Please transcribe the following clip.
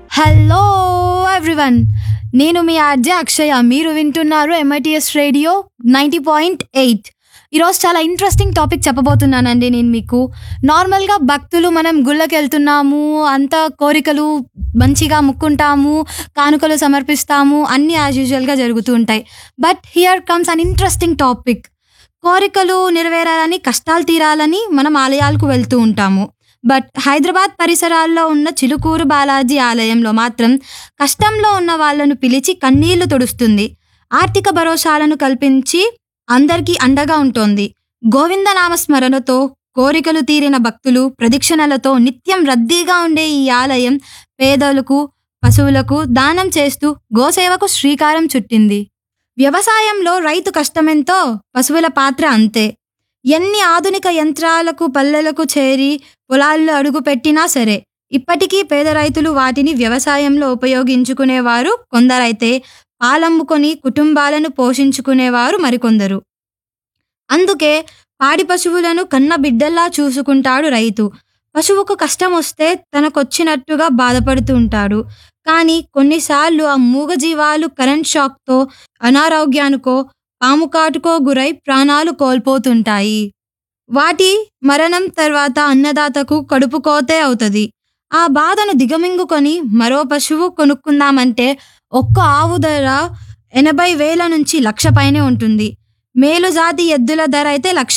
hello everyone నేను మీ RJ Akshaya మీరు వింటున్నారు MITS radio ninety point eight ఈరోజు చాలా ఇంట్రెస్టింగ్ టాపిక్ చెప్పబోతున్నానండి నేను మీకు నార్మల్గా భక్తులు మనం గుళ్ళకి వెళ్తున్నాము అంత కోరికలు మంచిగా ముక్కుంటాము కానుకలు సమర్పిస్తాము అన్నీ యాజ్ యూజువల్గా జరుగుతూ ఉంటాయి but here comes an interesting topic కోరికలు నెరవేరాలని కష్టాలు తీరాలని మనం ఆలయాలకు వెళ్తూ ఉంటాము బట్ హైదరాబాద్ పరిసరాల్లో ఉన్న చిలుకూరు బాలాజీ ఆలయంలో మాత్రం కష్టంలో ఉన్న వాళ్ళను పిలిచి కన్నీళ్లు తుడుస్తుంది ఆర్థిక భరోసాలను కల్పించి అందరికీ అండగా ఉంటోంది గోవిందనామ స్మరణతో కోరికలు తీరిన భక్తులు ప్రదక్షిణలతో నిత్యం రద్దీగా ఉండే ఈ ఆలయం పేదలకు పశువులకు దానం చేస్తూ గోసేవకు శ్రీకారం చుట్టింది వ్యవసాయంలో రైతు కష్టమెంతో పశువుల పాత్ర అంతే ఎన్ని ఆధునిక యంత్రాలకు పల్లెలకు చేరి పొలాల్లో అడుగు పెట్టినా సరే ఇప్పటికీ పేద రైతులు వాటిని వ్యవసాయంలో ఉపయోగించుకునేవారు కొందరైతే పాలమ్ముకొని కుటుంబాలను పోషించుకునేవారు మరికొందరు అందుకే పాడి పశువులను కన్న బిడ్డల్లా చూసుకుంటాడు రైతు పశువుకు కష్టం వస్తే తనకొచ్చినట్టుగా బాధపడుతూ ఉంటాడు కానీ కొన్నిసార్లు ఆ మూగజీవాలు కరెంట్ షాక్తో అనారోగ్యానికో పాము కాటుకో గురై ప్రాణాలు కోల్పోతుంటాయి వాటి మరణం తర్వాత అన్నదాతకు కడుపు కోతే అవుతుంది ఆ బాధను దిగమింగుకొని మరో పశువు కొనుక్కుందామంటే ఒక్క ఆవు ధర ఎనభై వేల నుంచి లక్ష పైనే ఉంటుంది మేలు జాతి ఎద్దుల ధర అయితే లక్ష